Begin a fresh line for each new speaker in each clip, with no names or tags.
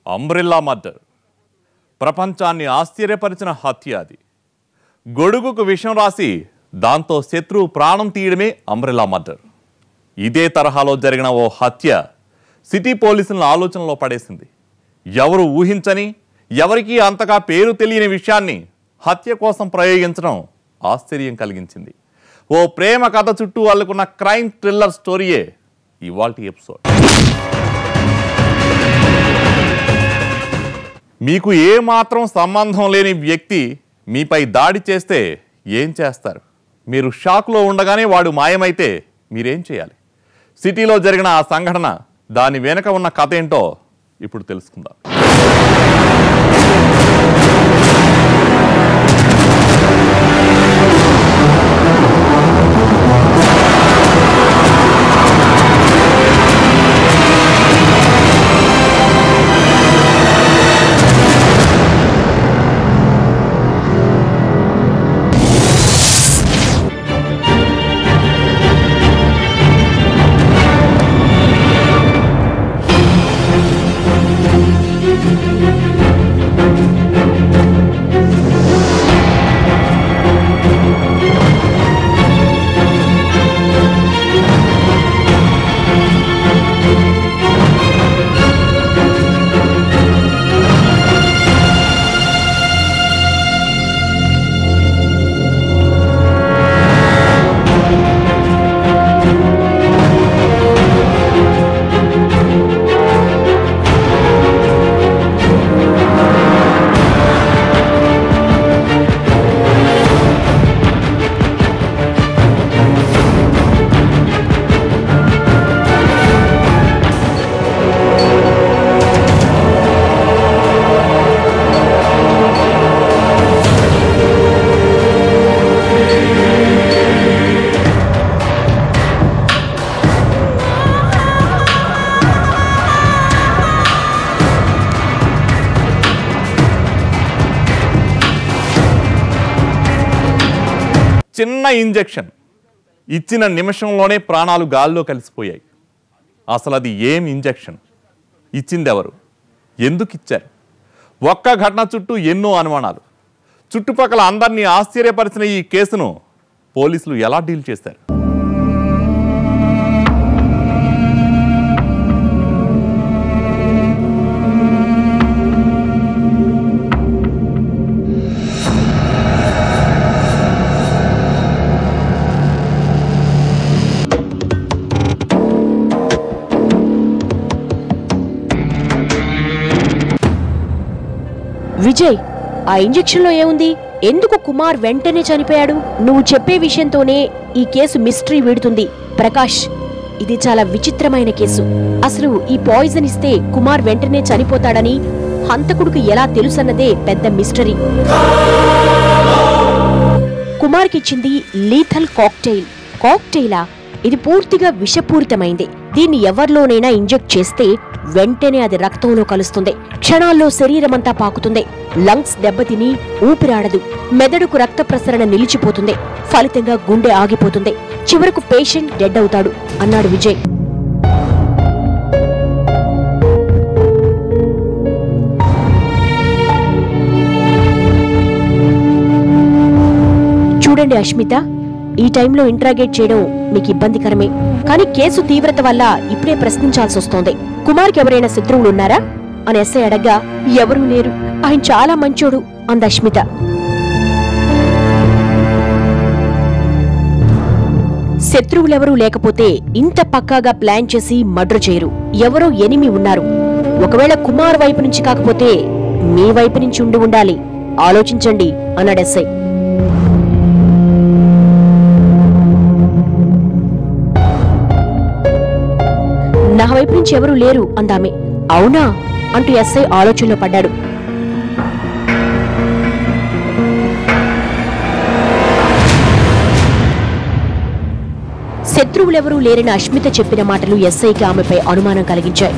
umbrella murder ప్రపంచాన్ని ఆశ్చర్యపరిచిన హత్య అది గొడుగుకు విషం రాసి దాంతో శత్రువు ప్రాణం తీయడమే అంబ్రిల్లా మర్డర్ ఇదే తరహాలో జరిగిన ఓ హత్య సిటీ పోలీసులను ఆలోచనలో పడేసింది ఎవరు ఊహించని ఎవరికీ అంతగా పేరు తెలియని విషయాన్ని హత్య కోసం ప్రయోగించడం ఆశ్చర్యం కలిగించింది ఓ ప్రేమ కథ చుట్టూ అల్లుకున్న క్రైమ్ థ్రిల్లర్ స్టోరీయే ఇవాల్టి ఎపిసోడ్ మీకు ఏ మాత్రం సంబంధం లేని వ్యక్తి మీపై దాడి చేస్తే ఏం చేస్తారు మీరు షాక్లో ఉండగానే వాడు మాయమైతే మీరేం చేయాలి సిటీలో జరిగిన ఆ సంఘటన దాని వెనుక ఉన్న కథ ఏంటో ఇప్పుడు తెలుసుకుందాం చిన్న ఇంజెక్షన్ ఇచ్చిన నిమిషంలోనే ప్రాణాలు గాల్లో కలిసిపోయాయి అసలు అది ఏం ఇంజెక్షన్ ఇచ్చింది ఎవరు ఎందుకు ఇచ్చారు ఒక్క ఘటన చుట్టూ ఎన్నో అనుమానాలు చుట్టుపక్కల అందరినీ ఆశ్చర్యపరిచిన ఈ కేసును పోలీసులు ఎలా డీల్ చేశారు
విజయ్ ఆ ఇంజెక్షన్ లో ఏముంది ఎందుకు కుమార్ వెంటనే చనిపోయాడు నువ్వు చెప్పే విషయంతోనే ఈ కేసు మిస్టరీ వీడుతుంది ప్రకాష్ ఇది చాలా విచిత్రమైన కేసు అసలు ఈ పాయిజన్ ఇస్తే కుమార్ వెంటనే చనిపోతాడని హంతకుడికి ఎలా తెలుసన్నదే పెద్ద మిస్టరీ కుమార్కి ఇచ్చింది లీథల్ కాక్టైల్ కాక్టైలా ఇది పూర్తిగా విషపూరితమైంది దీన్ని ఎవరిలోనైనా ఇంజెక్ట్ చేస్తే వెంటనే అది రక్తంలో కలుస్తుంది క్షణాల్లో శరీరమంతా పాకుతుంది లంగ్స్ దెబ్బతిని ఊపిరాడదు మెదడుకు రక్త ప్రసరణ నిలిచిపోతుంది ఫలితంగా గుండె ఆగిపోతుంది చివరకు పేషెంట్ డెడ్ అవుతాడు అన్నాడు విజయ్ చూడండి అష్మిత ఈ టైంలో ఇంట్రాగేట్ చేయడం మీకు ఇబ్బందికరమే కానీ కేసు తీవ్రత వల్ల ఇప్పుడే ప్రశ్నించాల్సి వస్తోంది కుమార్కి ఎవరైనా శత్రువులు ఉన్నారా అని ఎస్ఐ అడగ్గా ఎవరూ లేరు ఆయన చాలా మంచోడు అంది అష్మిత శత్రువులెవరూ లేకపోతే ఇంత పక్కాగా ప్లాన్ చేసి మర్డర్ చేయరు ఎవరో ఎనిమి ఉన్నారు ఒకవేళ కుమార్ వైపు నుంచి కాకపోతే మీ వైపు నుంచి ఉండి ఉండాలి ఆలోచించండి అన్నాడు ఎస్ఐ నా వైపు నుంచి ఎవరూ లేరు అందామె అవునా అంటూ ఎస్ఐ ఆలోచనలో పడ్డాడు శత్రువులెవరూ లేరని అష్మిత చెప్పిన మాటలు ఎస్ఐకి ఆమెపై అనుమానం కలిగించాయి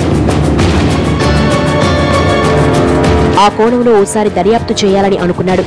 ఆ కోణంలో ఓసారి దర్యాప్తు చేయాలని అనుకున్నాడు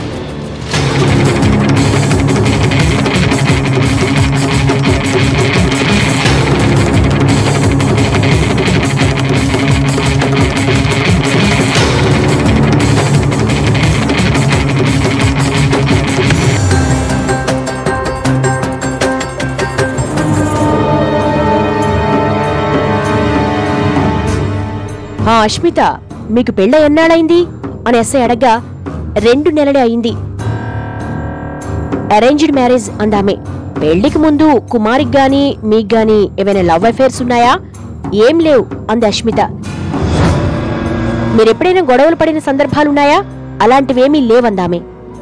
ఆ అష్మిత మీకు పెళ్ళ ఎన్నాళ్ళైంది అని ఎస్ఐ అడగ్గా రెండు నెలలే అయింది అరేంజ్డ్ మ్యారేజ్ అందామే పెళ్లికి ముందు కుమారికి గాని మీకు గాని ఏమైనా లవ్ అఫైర్స్ ఉన్నాయా ఏం లేవు అంది అష్మిత మీరెప్పుడైనా గొడవలు పడిన సందర్భాలున్నాయా అలాంటివేమీ లేవందామే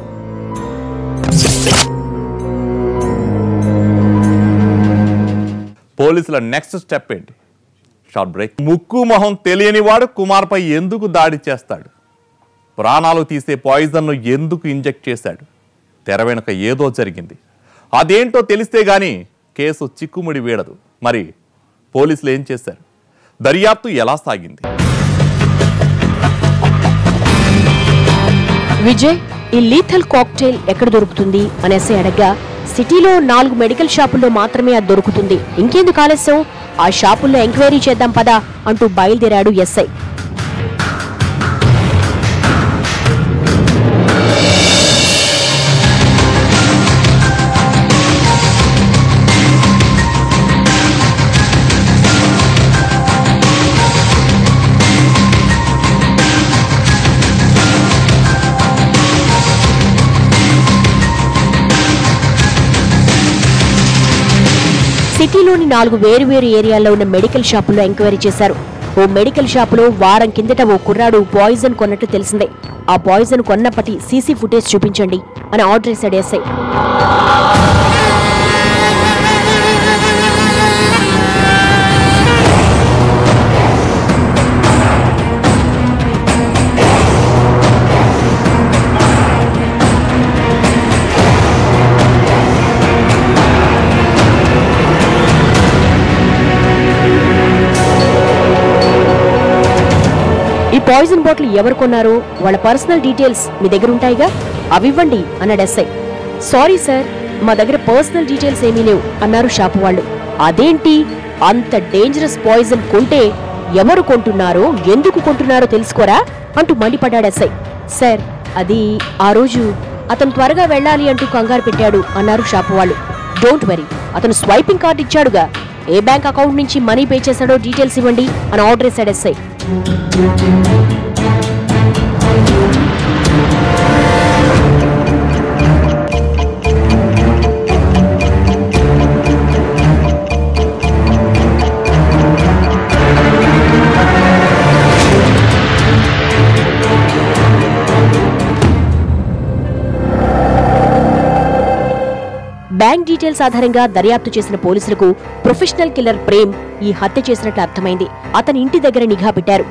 పోలీసుల నెక్స్ట్ స్టెప్ ఏంటి షార్ట్ బ్రేక్ ముక్కు మొహం తెలియని వాడు కుమార్పై ఎందుకు దాడి చేస్తాడు ప్రాణాలు తీసే పాయిజన్ను ఎందుకు ఇంజెక్ట్ చేశాడు తెర వెనుక ఏదో జరిగింది అదేంటో తెలిస్తే గాని కేసు చిక్కుముడి వీడదు మరి పోలీసులు ఏం చేశారు దర్యాప్తు ఎలా సాగింది
విజయ్ ఈ లీథల్ కాక్టైల్ ఎక్కడ దొరుకుతుంది అనేసి అడగ్గా సిటీలో నాలుగు మెడికల్ షాపుల్లో మాత్రమే అది దొరుకుతుంది ఇంకెందుకు ఆలస్యం ఆ షాపుల్లో ఎంక్వైరీ చేద్దాం పదా అంటూ బయలుదేరాడు ఎస్ఐ సిటీలోని నాలుగు వేరువేరు ఏరియాల్లో ఉన్న మెడికల్ షాపుల్లో ఎంక్వైరీ చేశారు ఓ మెడికల్ షాపులో వారం కిందట ఓ కుర్రాడు పాయిజన్ కొన్నట్టు తెలిసిందే ఆ పాయిజన్ కొన్నప్పటి సీసీ ఫుటేజ్ చూపించండి అని ఆర్డర్ చేశాడు ఎస్ఐ ఈ పాయిజన్ బాటిల్ ఎవరు కొన్నారో వాళ్ళ పర్సనల్ డీటెయిల్స్ మీ దగ్గర ఉంటాయిగా అవి ఇవ్వండి అన్నాడు ఎస్ఐ సారీ సార్ మా దగ్గర పర్సనల్ డీటెయిల్స్ ఏమీ లేవు అన్నారు షాపు వాళ్ళు అదేంటి అంత డేంజరస్ పాయిజన్ కొంటే ఎవరు కొంటున్నారో ఎందుకు కొంటున్నారో తెలుసుకోరా అంటూ మండిపడ్డాడు ఎస్ఐ సార్ అది ఆ రోజు అతను త్వరగా వెళ్ళాలి అంటూ కంగారు పెట్టాడు అన్నారు షాపు వాళ్ళు డోంట్ వరీ అతను స్వైపింగ్ కార్డు ఇచ్చాడుగా ఏ బ్యాంక్ అకౌంట్ నుంచి మనీ పే చేశాడో డీటెయిల్స్ ఇవ్వండి అని ఆర్డర్ చేశాడు ఎస్ఐ బ్యాంక్ డీటెయిల్స్ ఆధారంగా దర్యాప్తు చేసిన పోలీసులకు ప్రొఫెషనల్ కిల్లర్ ప్రేమ్ ఈ హత్య చేసినట్లు అర్థమైంది అతని ఇంటి దగ్గర నిఘా పెట్టారు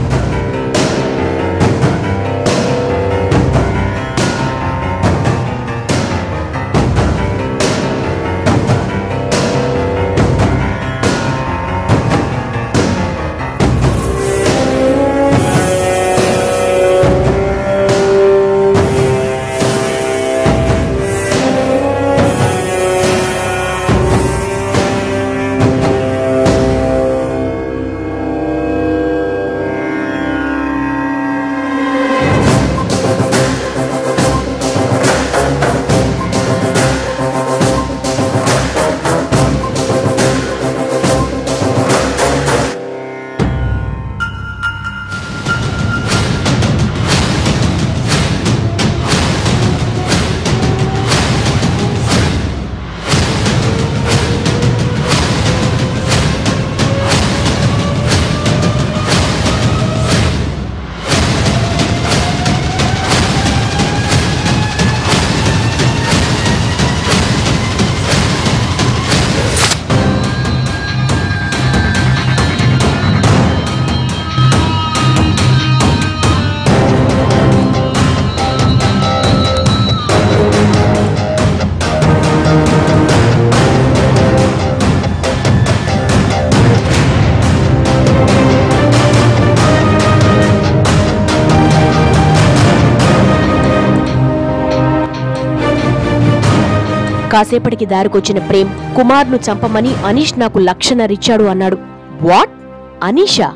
కాసేపటికి దారికొచ్చిన ప్రేమ్ కుమార్ను చంపమని అనీష్ నాకు లక్షన్నరిచ్చాడు అన్నాడు వాట్ అనీషా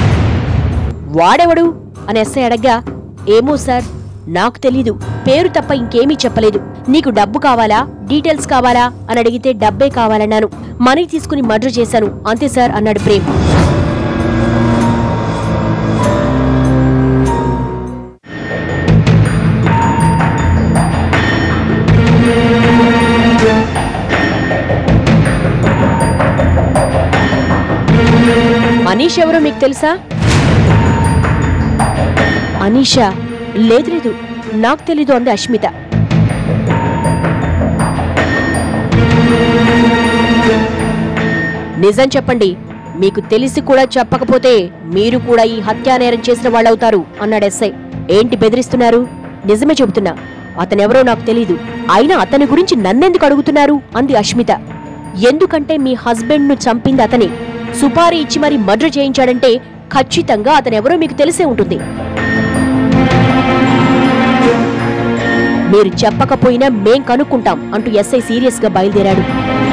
వాడెవడు అని ఎస్ఐ అడగ్గా ఏమో సార్ నాకు తెలీదు పేరు తప్ప ఇంకేమీ చెప్పలేదు నీకు డబ్బు కావాలా డీటెయిల్స్ కావాలా అని అడిగితే డబ్బే కావాలన్నాను మనీ తీసుకుని మర్డర్ చేశాను అంతే సార్ అన్నాడు ప్రేమ్ అనీష్ ఎవరో మీకు తెలుసా అనీషా లేదు లేదు నాకు తెలీదు అంది అష్మిత నిజం చెప్పండి మీకు తెలిసి కూడా చెప్పకపోతే మీరు కూడా ఈ హత్యానేరం చేసిన వాళ్ళవుతారు అన్నాడు ఎస్ఐ ఏంటి బెదిరిస్తున్నారు నిజమే చెబుతున్నా అతనెవరో నాకు తెలీదు అయినా అతని గురించి నన్నెందుకు అడుగుతున్నారు అంది అష్మిత ఎందుకంటే మీ హస్బెండ్ ను చంపింది అతనే సుపారీ ఇచ్చి మరి మర్డర్ చేయించాడంటే ఖచ్చితంగా అతనెవరో మీకు తెలిసే ఉంటుంది మీరు చెప్పకపోయినా మేం కనుక్కుంటాం అంటూ ఎస్ఐ సీరియస్ గా బయలుదేరాడు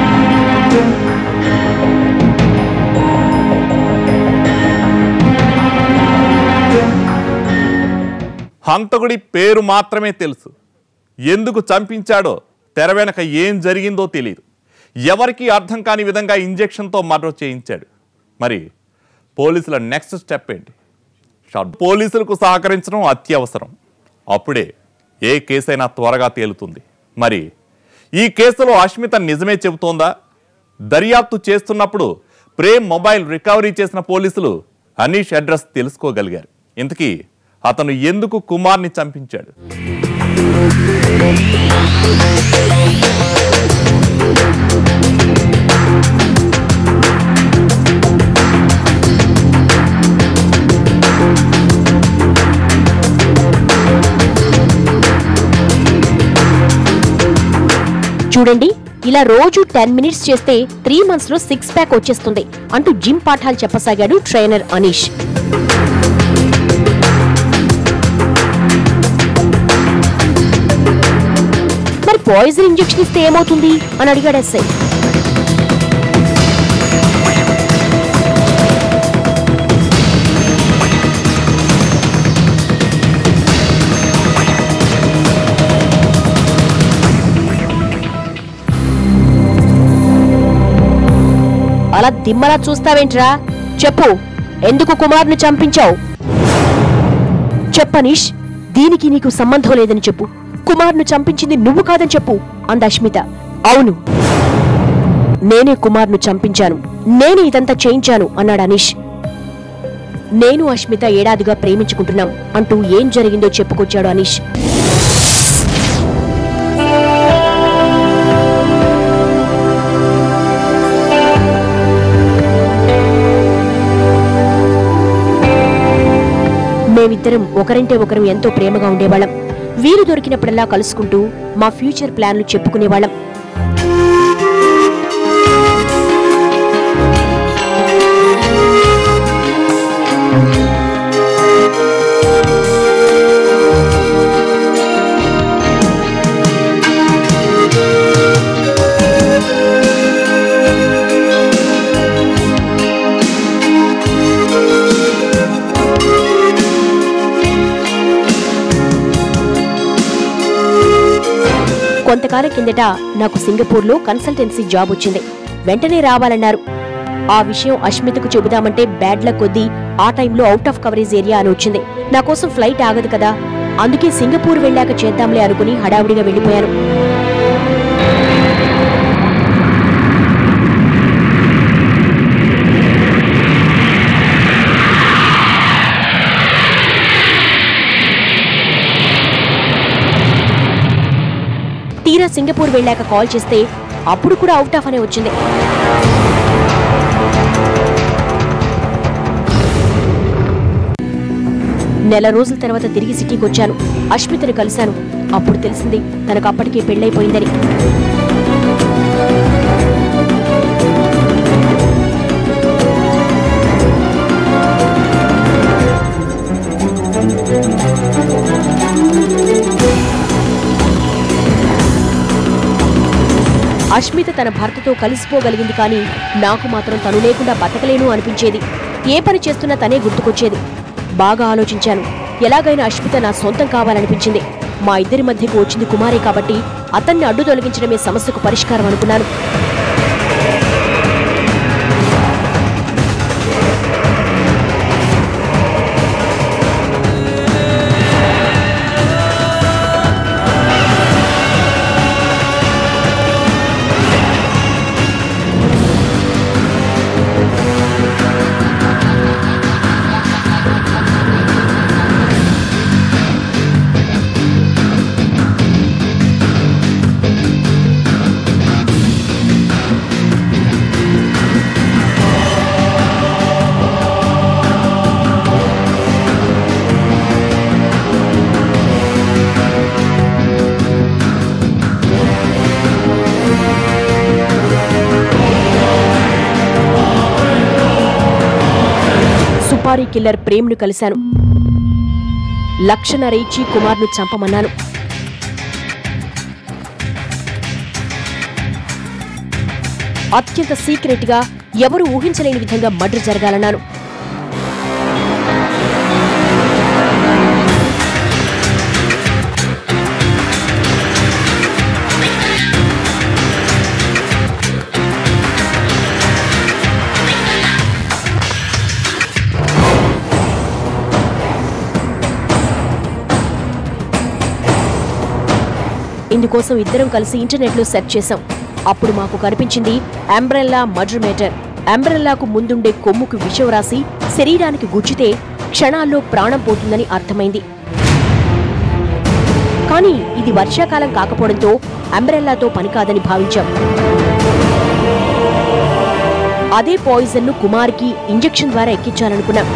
హంతకుడి పేరు మాత్రమే తెలుసు ఎందుకు చంపించాడో తెర వెనక ఏం జరిగిందో తెలియదు ఎవరికీ అర్థం కాని విధంగా ఇంజెక్షన్తో మర్డర్ చేయించాడు మరి పోలీసుల నెక్స్ట్ స్టెప్ ఏంటి షార్ట్ పోలీసులకు సహకరించడం అత్యవసరం అప్పుడే ఏ కేసైనా త్వరగా తేలుతుంది మరి ఈ కేసులో అష్మిత నిజమే చెబుతోందా దర్యాప్తు చేస్తున్నప్పుడు ప్రేమ్ మొబైల్ రికవరీ చేసిన పోలీసులు అనీష్ అడ్రస్ తెలుసుకోగలిగారు ఇంతకీ అతను ఎందుకు కుమార్ని చంపించాడు
చూడండి ఇలా రోజు టెన్ మినిట్స్ చేస్తే త్రీ మంత్స్ లో సిక్స్ ప్యాక్ వచ్చేస్తుంది అంటూ జిమ్ పాఠాలు చెప్పసాగాడు ట్రైనర్ అనీష్ మరి పాయిజన్ ఇంజెక్షన్ ఇస్తే ఏమవుతుంది అని అడిగాడు ఎస్ఐ అలా దిమ్మలా చూస్తావేంట్రా చెప్పు ఎందుకు కుమార్ను చంపించావు చెప్పనీష్ దీనికి నీకు సంబంధం లేదని చెప్పు కుమార్ను చంపించింది నువ్వు కాదని చెప్పు అంద అష్మిత అవును నేనే కుమార్ను చంపించాను నేనే ఇదంతా చేయించాను అన్నాడు అనీష్ నేను అష్మిత ఏడాదిగా ప్రేమించుకుంటున్నాం అంటూ ఏం జరిగిందో చెప్పుకొచ్చాడు అనీష్ మేమిద్దరం ఒకరంటే ఒకరం ఎంతో ప్రేమగా ఉండేవాళ్ళం వీలు దొరికినప్పుడల్లా కలుసుకుంటూ మా ఫ్యూచర్ ప్లాన్లు చెప్పుకునేవాళ్ళం కొంతకాలం కిందట నాకు సింగపూర్లో కన్సల్టెన్సీ జాబ్ వచ్చింది వెంటనే రావాలన్నారు ఆ విషయం అష్మితకు చెబుదామంటే బ్యాడ్ లక్ కొద్దీ ఆ టైంలో అవుట్ ఆఫ్ కవరేజ్ ఏరియా అని వచ్చింది నా కోసం ఫ్లైట్ ఆగదు కదా అందుకే సింగపూర్ వెళ్ళాక చేద్దాంలే అనుకుని హడావుడిగా వెళ్ళిపోయాను తీరా సింగపూర్ వెళ్ళాక కాల్ చేస్తే అప్పుడు కూడా అవుట్ ఆఫ్ అనే వచ్చింది నెల రోజుల తర్వాత తిరిగి సిటీకి వచ్చాను అష్మితను కలిశాను అప్పుడు తెలిసింది తనకు అప్పటికే పెళ్ళైపోయిందని అష్మిత తన భర్తతో కలిసిపోగలిగింది కానీ నాకు మాత్రం తను లేకుండా బతకలేను అనిపించేది ఏ పని చేస్తున్నా తనే గుర్తుకొచ్చేది బాగా ఆలోచించాను ఎలాగైనా అష్మిత నా సొంతం కావాలనిపించింది మా ఇద్దరి మధ్యకు వచ్చింది కుమారే కాబట్టి అతన్ని అడ్డు తొలగించడమే సమస్యకు పరిష్కారం అనుకున్నాను వ్యాపారి కిల్లర్ ప్రేమ్ను కలిశాను లక్షణర ఇచ్చి కుమార్ను చంపమన్నాను అత్యంత సీక్రెట్ గా ఎవరు ఊహించలేని విధంగా మర్డర్ జరగాలన్నాను ఇందుకోసం ఇద్దరం కలిసి ఇంటర్నెట్లో సెర్చ్ చేశాం అప్పుడు మాకు కనిపించింది అంబ్రెల్లా మర్డర్ మేటర్ అంబ్రెల్లాకు ముందుండే కొమ్ముకు విషం రాసి శరీరానికి గుచ్చితే క్షణాల్లో ప్రాణం పోతుందని అర్థమైంది కానీ ఇది వర్షాకాలం కాకపోవడంతో అంబ్రెల్లాతో పని కాదని భావించాం అదే పాయిజన్ను కుమార్కి ఇంజెక్షన్ ద్వారా ఎక్కించాలనుకున్నాం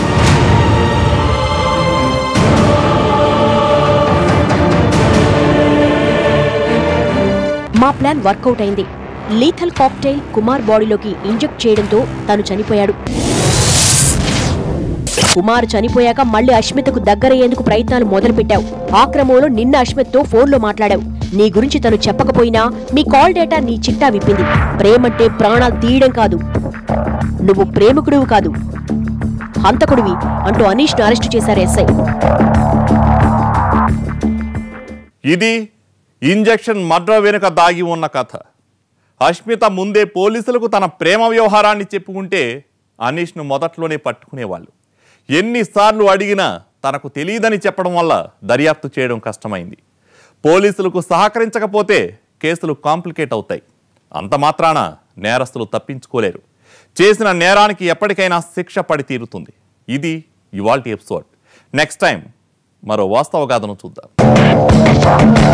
మా ప్లాన్ వర్కౌట్ అయింది లీథల్ కాక్టైల్ కుమార్ బాడీలోకి ఇంజెక్ట్ చేయడంతో తను చనిపోయాడు కుమార్ చనిపోయాక మళ్ళీ అశ్మితకు దగ్గరయ్యేందుకు ప్రయత్నాలు మొదలుపెట్టావు ఆ క్రమంలో నిన్న అశ్మిత్తో ఫోన్లో మాట్లాడావు నీ గురించి తను చెప్పకపోయినా మీ కాల్ డేటా నీ చిట్టా విప్పింది ప్రేమంటే ప్రాణాలు తీయడం కాదు నువ్వు ప్రేమికుడివి కాదు హంతకుడివి అంటూ అనీష్ను అరెస్టు చేశారు ఎస్ఐ
ఇది ఇంజెక్షన్ మర్డర్ వెనుక దాగి ఉన్న కథ అష్మిత ముందే పోలీసులకు తన ప్రేమ వ్యవహారాన్ని చెప్పుకుంటే అనీష్ను మొదట్లోనే పట్టుకునేవాళ్ళు ఎన్నిసార్లు అడిగినా తనకు తెలియదని చెప్పడం వల్ల దర్యాప్తు చేయడం కష్టమైంది పోలీసులకు సహకరించకపోతే కేసులు కాంప్లికేట్ అవుతాయి అంత మాత్రాన నేరస్తులు తప్పించుకోలేరు చేసిన నేరానికి ఎప్పటికైనా శిక్ష పడి తీరుతుంది ఇది ఇవాల్టి ఎపిసోడ్ నెక్స్ట్ టైం మరో వాస్తవ గాథను చూద్దాం